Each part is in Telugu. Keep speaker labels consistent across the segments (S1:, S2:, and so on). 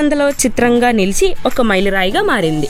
S1: వందల చిత్రంగా నిలిచి ఒక మైలురాయిగా మారింది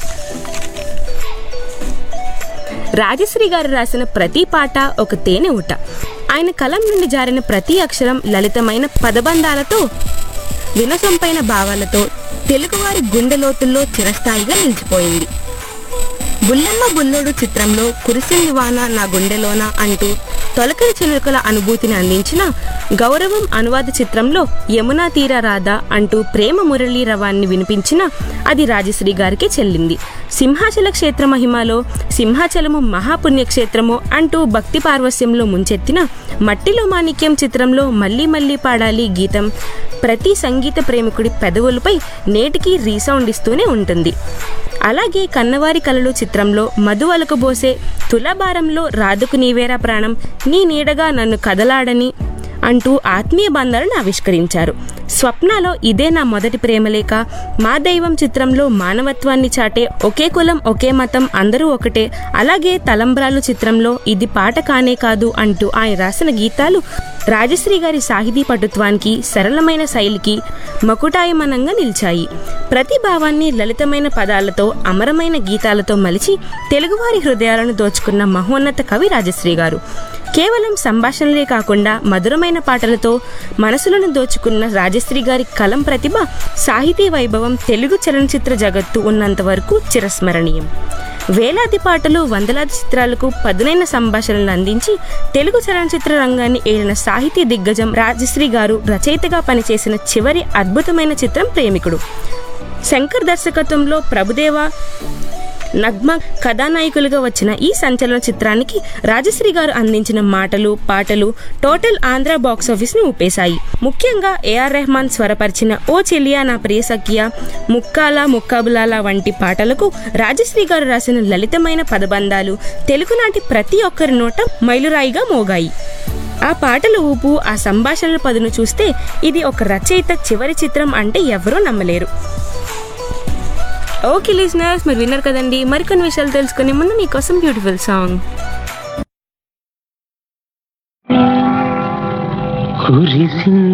S1: రాజశ్రీ గారు రాసిన ప్రతి పాట ఒక తేనె ఊట ఆయన కలం నుండి జారిన ప్రతి అక్షరం లలితమైన పదబంధాలతో వినసొంపైన భావాలతో తెలుగువారి గుండె లోతుల్లో చిరస్థాయిగా నిలిచిపోయింది బుల్లమ్మ బుల్లోడు చిత్రంలో కురిసింది వాన నా గుండెలోన అంటూ తొలకరి చినుకల అనుభూతిని అందించిన గౌరవం అనువాద చిత్రంలో యమునా తీర రాధ అంటూ ప్రేమ మురళీ రవాన్ని వినిపించిన అది రాజశ్రీ గారికి చెల్లింది సింహాచల క్షేత్ర మహిమలో సింహాచలము మహాపుణ్యక్షేత్రము అంటూ భక్తి పార్వస్యంలో ముంచెత్తిన మట్టిలో మాణిక్యం చిత్రంలో మళ్ళీ మళ్ళీ పాడాలి గీతం ప్రతి సంగీత ప్రేమికుడి పెదవులపై నేటికి రీసౌండ్ ఇస్తూనే ఉంటుంది అలాగే కన్నవారి కలలు చిత్రంలో మధు అలకబోసే తులాభారంలో రాధకు నీవేరా ప్రాణం నీ నీడగా నన్ను కదలాడని అంటూ ఆత్మీయ బంధాలను ఆవిష్కరించారు స్వప్నలో ఇదే నా మొదటి ప్రేమలేఖ మా దైవం చిత్రంలో మానవత్వాన్ని చాటే ఒకే కులం ఒకే మతం అందరూ ఒకటే అలాగే తలంబ్రాలు చిత్రంలో ఇది పాట కానే కాదు అంటూ ఆయన రాసిన గీతాలు రాజశ్రీ గారి సాహితీ పటుత్వానికి సరళమైన శైలికి మకుటాయమనంగా నిలిచాయి ప్రతి భావాన్ని లలితమైన పదాలతో అమరమైన గీతాలతో మలిచి తెలుగువారి హృదయాలను దోచుకున్న మహోన్నత కవి రాజశ్రీ గారు కేవలం సంభాషణలే కాకుండా మధురమైన పాటలతో మనసులను దోచుకున్న రాజశ్రీ గారి కలం ప్రతిభ సాహితీ వైభవం తెలుగు చలనచిత్ర జగత్తు ఉన్నంత వరకు చిరస్మరణీయం వేలాది పాటలు వందలాది చిత్రాలకు పదునైన సంభాషణలు అందించి తెలుగు చలనచిత్ర రంగాన్ని ఏలిన సాహితీ దిగ్గజం రాజశ్రీ గారు రచయితగా పనిచేసిన చివరి అద్భుతమైన చిత్రం ప్రేమికుడు శంకర్ దర్శకత్వంలో ప్రభుదేవ నగ్మ కథానాయకులుగా వచ్చిన ఈ సంచలన చిత్రానికి రాజశ్రీ గారు అందించిన మాటలు పాటలు టోటల్ ఆంధ్ర బాక్స్ ఆఫీస్ ని ఊపేశాయి ముఖ్యంగా ఏఆర్ రెహమాన్ స్వరపరిచిన ఓ చెలియా నా ప్రియ సఖ్య ముక్కాల ముక్కాబులాల వంటి పాటలకు రాజశ్రీ గారు రాసిన లలితమైన పదబంధాలు తెలుగునాటి ప్రతి ఒక్కరి నోట మైలురాయిగా మోగాయి ఆ పాటల ఊపు ఆ సంభాషణల పదును చూస్తే ఇది ఒక రచయిత చివరి చిత్రం అంటే ఎవరూ నమ్మలేరు ఓకే లిజనర్స్ మీరు విన్నారు కదండి మరికొన్ని విషయాలు తెలుసుకునే ముందు మీకోసం బ్యూటిఫుల్ సాంగ్
S2: కురిసింది